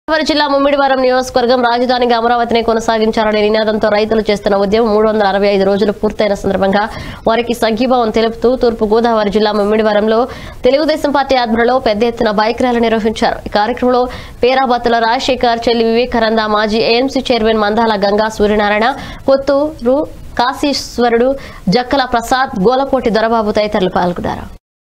గోదావరి జిల్లా ముమ్మిడివరం నియోజకవర్గం రాజధానిగా అమరావతిని కొనసాగించాలనే నినాదంతో రైతులు చేస్తున్న ఉద్యమం మూడు వందల అరవై ఐదు రోజులు పూర్తయిన సందర్భంగా వారికి సంఘీభావం తెలుపుతూ తూర్పు గోదావరి జిల్లా ముమ్మిడివరంలో తెలుగుదేశం పార్టీ ఆధ్వర్యంలో పెద్ద ఎత్తున బైక్ ర్యాలీ నిర్వహించారు ఈ కార్యక్రమంలో పేరాబత్తుల రాజశేఖర్ చెల్లి వివేకానంద మాజీ ఏఎంసీ చైర్మన్ మందాల గంగా సూర్యనారాయణ కొత్తూరు కాశీశ్వరుడు జక్కల ప్రసాద్ గోలపోటి దొరబాబు తదితరులు పాల్గొన్నారు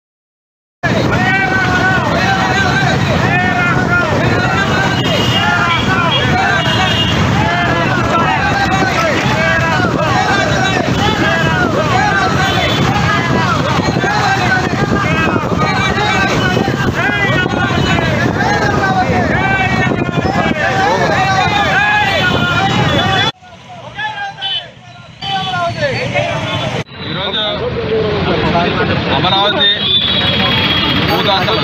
ఈరోజు అమరావతి భూదాతలు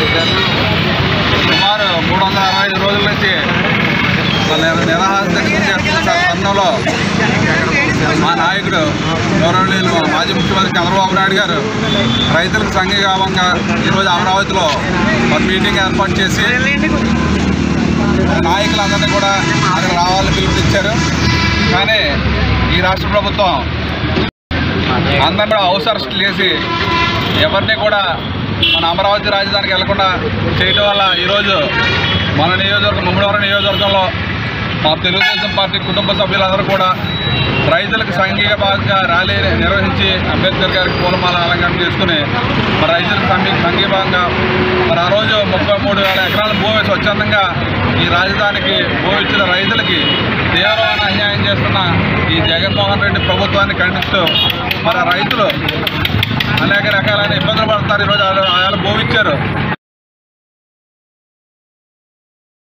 సుమారు మూడు వందల అరవై ఐదు రోజుల నుంచి నిరాహార చేస్తున్న తరుణంలో మా నాయకుడు గౌరవనీయులు మా మాజీ ముఖ్యమంత్రి చంద్రబాబు నాయుడు గారు రైతులకు సంఘీభావంగా ఈరోజు అమరావతిలో ఒక మీటింగ్ ఏర్పాటు చేసి నాయకులందరినీ కూడా అక్కడ రావాలని పిలుపునిచ్చారు కానీ ఈ రాష్ట్ర ప్రభుత్వం అందరూ కూడా హౌస్ అరెస్ట్ చేసి ఎవరిని కూడా మన అమరావతి రాజధానికి వెళ్లకుండా చేయడం వల్ల ఈరోజు మన నియోజకవర్గం ముమ్మడివరం నియోజకవర్గంలో మా తెలుగుదేశం పార్టీ కుటుంబ సభ్యులందరూ కూడా రైతులకు సంఘీయ భాగంగా ర్యాలీ నిర్వహించి అంబేద్కర్ గారికి పూలమాల అలంకరణ చేసుకుని మరి రైతులకు సంఘీ సంఘీభాగంగా మరి ఆ రోజు ముప్పై మూడు వేల ఎకరాల భూమి స్వచ్ఛందంగా ఈ రాజధానికి భూమి ఇచ్చిన రైతులకి తీవ్రమైన అన్యాయం చేస్తున్న ఈ జగన్మోహన్ రెడ్డి ప్రభుత్వాన్ని ఖండిస్తూ మరి ఆ రైతులు అనేక రకాలైన ఇబ్బందులు పడుతున్నారు ఈరోజు వాళ్ళు వాళ్ళు భూమి ఇచ్చారు